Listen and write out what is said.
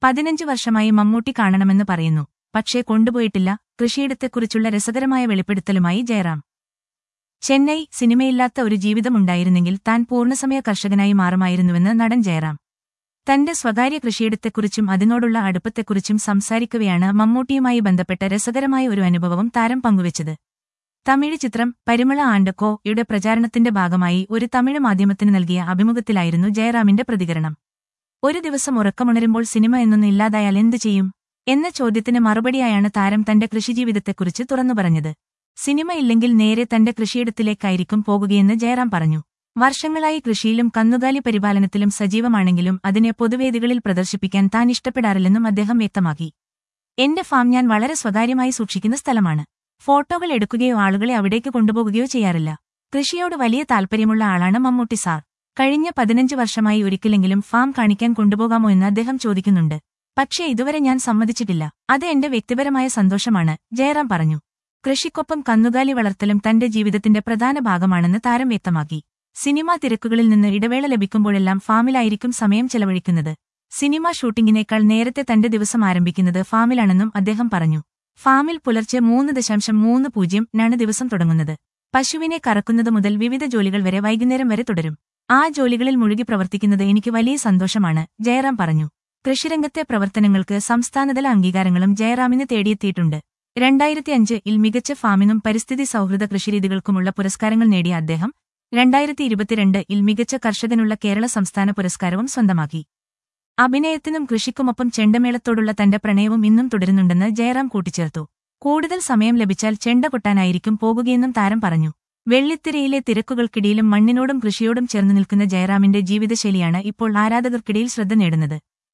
പതിനഞ്ച് വർഷമായി മമ്മൂട്ടി കാണണമെന്ന് പറയുന്നു പക്ഷേ കൊണ്ടുപോയിട്ടില്ല കൃഷിയിടത്തെക്കുറിച്ചുള്ള രസകരമായ വെളിപ്പെടുത്തലുമായി ജയറാം ചെന്നൈ സിനിമയില്ലാത്ത ഒരു ജീവിതമുണ്ടായിരുന്നെങ്കിൽ താൻ പൂർണ്ണസമയ കർഷകനായി മാറുമായിരുന്നുവെന്ന് നടൻ ജയറാം തന്റെ സ്വകാര്യ കൃഷിയിടത്തെക്കുറിച്ചും അതിനോടുള്ള അടുപ്പത്തെക്കുറിച്ചും സംസാരിക്കവെയാണ് മമ്മൂട്ടിയുമായി ബന്ധപ്പെട്ട രസകരമായ ഒരു അനുഭവവും താരം പങ്കുവച്ചത് തമിഴ് ചിത്രം പരിമള ആൻഡ് യുടെ പ്രചാരണത്തിന്റെ ഭാഗമായി ഒരു തമിഴ് മാധ്യമത്തിന് നൽകിയ അഭിമുഖത്തിലായിരുന്നു ജയറാമിന്റെ പ്രതികരണം ഒരു ദിവസം ഉറക്കമുണരുമ്പോൾ സിനിമ എന്നൊന്നും ഇല്ലാതായാൽ എന്തു ചെയ്യും എന്ന ചോദ്യത്തിന് മറുപടിയായാണ് താരം തന്റെ കൃഷിജീവിതത്തെക്കുറിച്ച് തുറന്നു പറഞ്ഞത് സിനിമ ഇല്ലെങ്കിൽ നേരെ തന്റെ കൃഷിയിടത്തിലേക്കായിരിക്കും പോകുകയെന്ന് ജയറാം പറഞ്ഞു വർഷങ്ങളായി കൃഷിയിലും കന്നുകാലി പരിപാലനത്തിലും സജീവമാണെങ്കിലും അതിനെ പൊതുവേദികളിൽ പ്രദർശിപ്പിക്കാൻ താൻ ഇഷ്ടപ്പെടാറില്ലെന്നും അദ്ദേഹം വ്യക്തമാക്കി എന്റെ ഫാം ഞാൻ വളരെ സ്വകാര്യമായി സൂക്ഷിക്കുന്ന സ്ഥലമാണ് ഫോട്ടോകൾ എടുക്കുകയോ ആളുകളെ അവിടേക്ക് കൊണ്ടുപോകുകയോ ചെയ്യാറില്ല കൃഷിയോട് വലിയ താൽപ്പര്യമുള്ള ആളാണ് മമ്മൂട്ടി സാർ കഴിഞ്ഞ പതിനഞ്ച് വർഷമായി ഒരിക്കലെങ്കിലും ഫാം കാണിക്കാൻ കൊണ്ടുപോകാമോ എന്ന് അദ്ദേഹം ചോദിക്കുന്നുണ്ട് പക്ഷേ ഇതുവരെ ഞാൻ സമ്മതിച്ചിട്ടില്ല അത് എന്റെ വ്യക്തിപരമായ സന്തോഷമാണ് ജയറാം പറഞ്ഞു കൃഷിക്കൊപ്പം കന്നുകാലി വളർത്തലും തന്റെ ജീവിതത്തിന്റെ പ്രധാന ഭാഗമാണെന്ന് താരം വ്യക്തമാക്കി സിനിമാ തിരക്കുകളിൽ നിന്ന് ഇടവേള ലഭിക്കുമ്പോഴെല്ലാം ഫാമിലായിരിക്കും സമയം ചെലവഴിക്കുന്നത് സിനിമാ ഷൂട്ടിംഗിനേക്കാൾ നേരത്തെ തന്റെ ദിവസം ആരംഭിക്കുന്നത് ഫാമിലാണെന്നും അദ്ദേഹം പറഞ്ഞു ഫാമിൽ പുലർച്ചെ മൂന്ന് ദശാംശം മൂന്ന് പൂജ്യം നാണ് ദിവസം തുടങ്ങുന്നത് പശുവിനെ കറക്കുന്നത് മുതൽ വിവിധ ജോലികൾ വരെ വൈകുന്നേരം വരെ തുടരും ആ ജോലികളിൽ മുഴുകി പ്രവർത്തിക്കുന്നത് എനിക്ക് വലിയ സന്തോഷമാണ് ജയറാം പറഞ്ഞു കൃഷിരംഗത്തെ പ്രവർത്തനങ്ങൾക്ക് സംസ്ഥാനതല അംഗീകാരങ്ങളും ജയറാമിന് തേടിയെത്തിയിട്ടുണ്ട് രണ്ടായിരത്തി അഞ്ച് ഇൽ മികച്ച ഫാമിനും പരിസ്ഥിതി സൗഹൃദ കൃഷിരീതികൾക്കുമുള്ള പുരസ്കാരങ്ങൾ നേടിയ അദ്ദേഹം രണ്ടായിരത്തി ഇരുപത്തിരണ്ട് ഇൽ മികച്ച കർഷകനുള്ള കേരള സംസ്ഥാന പുരസ്കാരവും സ്വന്തമാക്കി അഭിനയത്തിനും കൃഷിക്കുമൊപ്പം ചെണ്ടമേളത്തോടുള്ള തന്റെ പ്രണയവും ഇന്നും തുടരുന്നുണ്ടെന്ന് ജയറാം കൂട്ടിച്ചേർത്തു കൂടുതൽ സമയം ലഭിച്ചാൽ ചെണ്ട കൊട്ടാനായിരിക്കും പോകുകയെന്നും താരം പറഞ്ഞു വെള്ളിത്തിരയിലെ തിരക്കുകൾക്കിടയിലും മണ്ണിനോടും കൃഷിയോടും ചേർന്നു നിൽക്കുന്ന ജയറാമിന്റെ ജീവിതശൈലിയാണ് ഇപ്പോൾ ആരാധകർക്കിടയിൽ ശ്രദ്ധ നേടുന്നത്